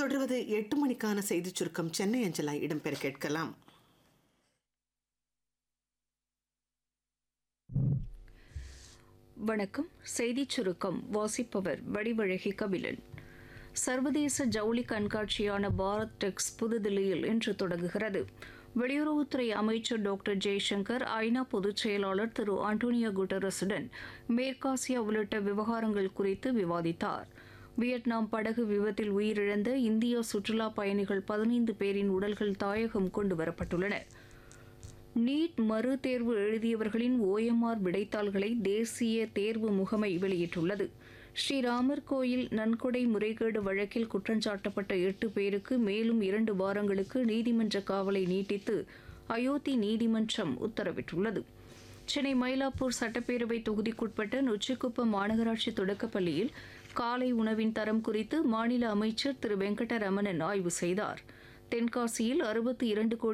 தொடர்வது எட்டு மணிக்கான செய்திச் சுருக்கம் சென்னை அஞ்சலாய் இடம்பெற கேட்கலாம் வணக்கம் செய்திச் சுருக்கம் வாசிப்பவர் வடிவழகி கபிலன் சர்வதேச ஜவுளி கண்காட்சியான பாரத் டெக்ஸ் புதுதில்லியில் இன்று தொடங்குகிறது வெளியுறவுத்துறை அமைச்சர் டாக்டர் ஜெய்சங்கர் ஐநா பொதுச் செயலாளர் திரு ஆண்டோனியோ குட்டரஸுடன் மேற்காசியா உள்ளிட்ட விவகாரங்கள் குறித்து விவாதித்தார் வியட்நாம் படகு விபத்தில் உயிரிழந்த இந்திய சுற்றுலா பயணிகள் பதினைந்து பேரின் உடல்கள் தாயகம் கொண்டு வரப்பட்டுள்ளன நீட் மறு தேர்வு எழுதியவர்களின் ஓஎம்ஆர் விடைத்தாள்களை தேசிய தேர்வு முகமை வெளியிட்டுள்ளது ஸ்ரீராமர் கோயில் நன்கொடை முறைகேடு வழக்கில் குற்றஞ்சாட்டப்பட்ட எட்டு பேருக்கு மேலும் இரண்டு வாரங்களுக்கு நீதிமன்ற காவலை நீட்டித்து அயோத்தி நீதிமன்றம் உத்தரவிட்டுள்ளது சென்னை மயிலாப்பூர் சட்டப்பேரவை தொகுதிக்குட்பட்ட நொச்சிக்குப்பம் மாநகராட்சி தொடக்கப்பள்ளியில் காலை உணவின் தரம் குறித்து மாநில அமைச்சர் திரு வெங்கடரமணன் ஆய்வு செய்தார் தென்காசியில் அறுபத்தி இரண்டு கோடி